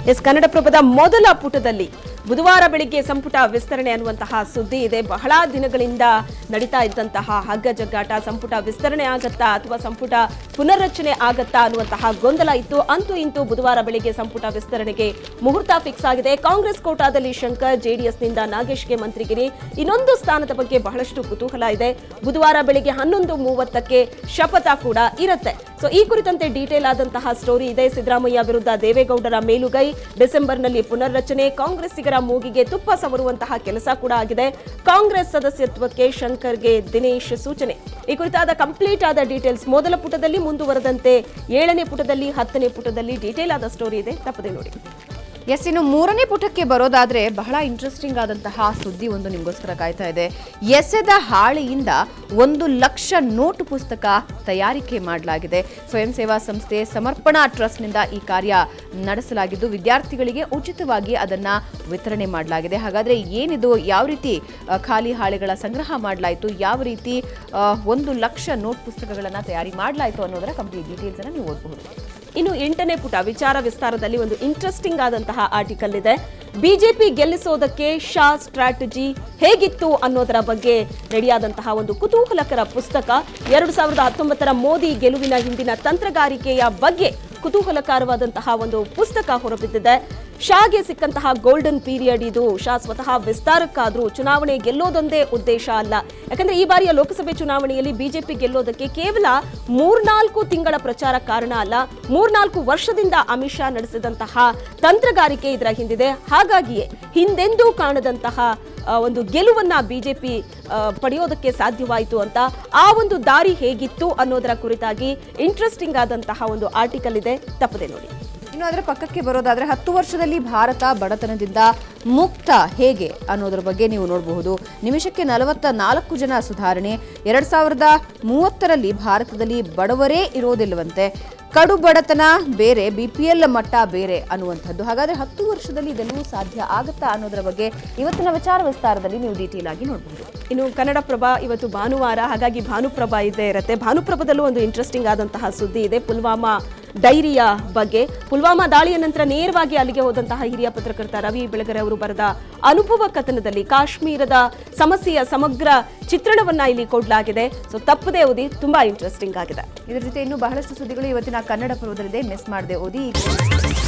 S ಕನ್ನಡಪ್ರಭದ ಮೊದಲ ಪುಟದಲ್ಲಿ ಬುಧವಾರ ಬೆಳಿಗ್ಗೆ ಸಂಪುಟ ವಿಸ್ತರಣೆ ಅನ್ನುವಂತಹ ಸುದ್ದಿ ಇದೆ ಬಹಳ ದಿನಗಳಿಂದ ನಡೀತಾ ಇದ್ದಂತಹ ಹಗ್ಗ ಜಗ್ಗಾಟ ಸಂಪುಟ ವಿಸ್ತರಣೆ ಆಗತ್ತಾ ಅಥವಾ ಸಂಪುಟ ಪುನರ್ರಚನೆ ಆಗತ್ತಾ ಅನ್ನುವಂತಹ ಗೊಂದಲ ಇತ್ತು ಅಂತೂ ಇಂತೂ ಬುಧವಾರ ಬೆಳಿಗ್ಗೆ ಸಂಪುಟ ವಿಸ್ತರಣೆಗೆ ಮುಹೂರ್ತ ಫಿಕ್ಸ್ ಆಗಿದೆ ಕಾಂಗ್ರೆಸ್ ಕೋಟಾದಲ್ಲಿ ಶಂಕರ್ ಜೆಡಿಎಸ್ನಿಂದ ನಾಗೇಶ್ಗೆ ಮಂತ್ರಿಗಿರಿ ಇನ್ನೊಂದು ಸ್ಥಾನದ ಬಗ್ಗೆ ಬಹಳಷ್ಟು ಕುತೂಹಲ ಇದೆ ಬುಧವಾರ ಬೆಳಿಗ್ಗೆ ಹನ್ನೊಂದು ಮೂವತ್ತಕ್ಕೆ ಶಪಥ ಕೂಡ ಇರುತ್ತೆ ಸೊ ಈ ಕುರಿತಂತೆ ಡೀಟೇಲ್ ಆದಂತಹ ಸ್ಟೋರಿ ಇದೆ ಸಿದ್ದರಾಮಯ್ಯ ವಿರುದ್ಧ ದೇವೇಗೌಡರ ಮೇಲುಗೈ ಡಿಸೆಂಬರ್ನಲ್ಲಿ ಪುನರ್ರಚನೆ ಕಾಂಗ್ರೆಸ್ಸಿಗರ ಮೂಗಿಗೆ ತುಪ್ಪ ಸವರುವಂತಹ ಕೆಲಸ ಕೂಡ ಆಗಿದೆ ಕಾಂಗ್ರೆಸ್ ಸದಸ್ಯತ್ವಕ್ಕೆ ಶಂಕರ್ಗೆ ದಿನೇಶ್ ಸೂಚನೆ ಈ ಕುರಿತಾದ ಕಂಪ್ಲೀಟ್ ಆದ ಡೀಟೇಲ್ಸ್ ಮೊದಲ ಪುಟದಲ್ಲಿ ಮುಂದುವರೆದಂತೆ ಏಳನೇ ಪುಟದಲ್ಲಿ ಹತ್ತನೇ ಪುಟದಲ್ಲಿ ಡೀಟೇಲ್ ಆದ ಸ್ಟೋರಿ ಇದೆ ತಪ್ಪದೆ ನೋಡಿ ಎಸ್ ಇನ್ನು ಮೂರನೇ ಪುಟಕ್ಕೆ ಬರೋದಾದ್ರೆ ಬಹಳ ಇಂಟ್ರೆಸ್ಟಿಂಗ್ ಆದಂತಹ ಸುದ್ದಿ ಒಂದು ನಿಮಗೋಸ್ಕರ ಕಾಯ್ತಾ ಇದೆ ಎಸೆದ ಹಾಳೆಯಿಂದ ಒಂದು ಲಕ್ಷ ನೋಟು ಪುಸ್ತಕ ತಯಾರಿಕೆ ಮಾಡಲಾಗಿದೆ ಸ್ವಯಂ ಸೇವಾ ಸಂಸ್ಥೆ ಸಮರ್ಪಣಾ ಟ್ರಸ್ಟ್ನಿಂದ ಈ ಕಾರ್ಯ ನಡೆಸಲಾಗಿದ್ದು ವಿದ್ಯಾರ್ಥಿಗಳಿಗೆ ಉಚಿತವಾಗಿ ಅದನ್ನ ವಿತರಣೆ ಮಾಡಲಾಗಿದೆ ಹಾಗಾದ್ರೆ ಏನಿದು ಯಾವ ರೀತಿ ಆ, ಖಾಲಿ ಹಾಳೆಗಳ ಸಂಗ್ರಹ ಮಾಡಲಾಯಿತು ಯಾವ ರೀತಿ ಆ, ಒಂದು ಲಕ್ಷ ನೋಟ್ ಪುಸ್ತಕಗಳನ್ನು ತಯಾರಿ ಮಾಡಲಾಯಿತು ಅನ್ನೋದರ ಕಂಪ್ಲೀಟ್ ಡೀಟೇಲ್ಸ್ ಅನ್ನು ನೀವು ಓದಬಹುದು ಇನ್ನು ಎಂಟನೇ ಪುಟ ವಿಚಾರ ವಿಸ್ತಾರದಲ್ಲಿ ಒಂದು ಇಂಟ್ರೆಸ್ಟಿಂಗ್ ಆದಂತಹ ಆರ್ಟಿಕಲ್ ಇದೆ ಬಿಜೆಪಿ ಗೆಲ್ಲಿಸೋದಕ್ಕೆ ಶಾ ಸ್ಟ್ರಾಟಜಿ ಹೇಗಿತ್ತು ಅನ್ನೋದರ ಬಗ್ಗೆ ರೆಡಿಯಾದಂತಹ ಒಂದು ಕುತೂಹಲಕರ ಪುಸ್ತಕ ಎರಡು ಸಾವಿರದ ಹತ್ತೊಂಬತ್ತರ ಮೋದಿ ಗೆಲುವಿನ ಹಿಂದಿನ ತಂತ್ರಗಾರಿಕೆಯ ಬಗ್ಗೆ ಕುತೂಹಲಕರವಾದಂತಹ ಒಂದು ಪುಸ್ತಕ ಹೊರಬಿದ್ದಿದೆ ಶಾಗೆ ಸಿಕ್ಕಂತಹ ಗೋಲ್ಡನ್ ಪೀರಿಯಡ್ ಇದು ಶಾ ಸ್ವತಃ ವಿಸ್ತಾರಕ್ಕಾದ್ರೂ ಚುನಾವಣೆ ಗೆಲ್ಲೋದೊಂದೇ ಉದ್ದೇಶ ಅಲ್ಲ ಯಾಕಂದ್ರೆ ಈ ಬಾರಿಯ ಲೋಕಸಭೆ ಚುನಾವಣೆಯಲ್ಲಿ ಬಿಜೆಪಿ ಗೆಲ್ಲೋದಕ್ಕೆ ಕೇವಲ ಮೂರ್ನಾಲ್ಕು ತಿಂಗಳ ಪ್ರಚಾರ ಕಾರಣ ಅಲ್ಲ ಮೂರ್ನಾಲ್ಕು ವರ್ಷದಿಂದ ಅಮಿತ್ ಶಾ ನಡೆಸಿದಂತಹ ತಂತ್ರಗಾರಿಕೆ ಇದರ ಹಿಂದಿದೆ ಹಾಗಾಗಿಯೇ ಹಿಂದೆಂದೂ ಕಾಣದಂತಹ ಆ, ಒಂದು ಗೆಲುವನ್ನ ಬಿಜೆಪಿ ಪಡೆಯೋದಕ್ಕೆ ಸಾಧ್ಯವಾಯಿತು ಅಂತ ಆ ಒಂದು ದಾರಿ ಹೇಗಿತ್ತು ಅನ್ನೋದರ ಕುರಿತಾಗಿ ಇಂಟ್ರೆಸ್ಟಿಂಗ್ ಆದಂತಹ ಒಂದು ಆರ್ಟಿಕಲ್ ಇದೆ ತಪ್ಪದೆ ನೋಡಿ ಇನ್ನು ಅದರ ಪಕ್ಕಕ್ಕೆ ಬರೋದಾದ್ರೆ ಹತ್ತು ವರ್ಷದಲ್ಲಿ ಭಾರತ ಬಡತನದಿಂದ ಮುಕ್ತ ಹೇಗೆ ಅನ್ನೋದ್ರ ಬಗ್ಗೆ ನೀವು ನೋಡಬಹುದು ನಿಮಿಷಕ್ಕೆ ನಲವತ್ತ ನಾಲ್ಕು ಜನ ಸುಧಾರಣೆ ಎರಡ್ ಸಾವಿರದ ಮೂವತ್ತರಲ್ಲಿ ಭಾರತದಲ್ಲಿ ಬಡವರೇ ಇರೋದಿಲ್ಲವಂತೆ ಕಡು ಬಡತನ ಬೇರೆ ಬಿ ಪಿ ಎಲ್ ಮಟ್ಟ ಬೇರೆ ಅನ್ನುವಂಥದ್ದು ಹಾಗಾದ್ರೆ ಹತ್ತು ವರ್ಷದಲ್ಲಿ ಇದೆಲ್ಲವೂ ಸಾಧ್ಯ ಆಗುತ್ತಾ ಅನ್ನೋದರ ಬಗ್ಗೆ ಇವತ್ತಿನ ವಿಚಾರ ವಿಸ್ತಾರದಲ್ಲಿ ನೀವು ಡೀಟೇಲ್ ಆಗಿ ನೋಡಬಹುದು ಇನ್ನು ಕನ್ನಡಪ್ರಭ ಇವತ್ತು ಭಾನುವಾರ ಹಾಗಾಗಿ ಭಾನುಪ್ರಭ ಇದ್ದೇ ಇರುತ್ತೆ ಭಾನುಪ್ರಭದಲ್ಲೂ ಒಂದು ಇಂಟ್ರೆಸ್ಟಿಂಗ್ ಆದಂತಹ ಸುದ್ದಿ ಇದೆ ಪುಲ್ವಾಮಾ ಡೈರಿಯ ಬಗ್ಗೆ ಪುಲ್ವಾಮಾ ದಾಳಿಯ ನಂತರ ನೇರವಾಗಿ ಅಲ್ಲಿಗೆ ಹೋದಂತಹ ಹಿರಿಯ ಪತ್ರಕರ್ತ ರವಿ ಬೆಳಗೆರೆ ಅವರು ಬರೆದ ಅನುಭವ ಕಥನದಲ್ಲಿ ಕಾಶ್ಮೀರದ ಸಮಸ್ಯೆಯ ಸಮಗ್ರ ಚಿತ್ರಣವನ್ನ ಇಲ್ಲಿ ಕೊಡಲಾಗಿದೆ ಸೊ ತಪ್ಪದೇ ಓದಿ ತುಂಬಾ ಇಂಟ್ರೆಸ್ಟಿಂಗ್ ಆಗಿದೆ ಇದರ ಜೊತೆ ಇನ್ನೂ ಬಹಳಷ್ಟು ಸುದ್ದಿಗಳು ಇವತ್ತಿನ ಕನ್ನಡ ಪರ್ವದಲ್ಲಿದೆ ಮಿಸ್ ಮಾಡದೆ ಓದಿ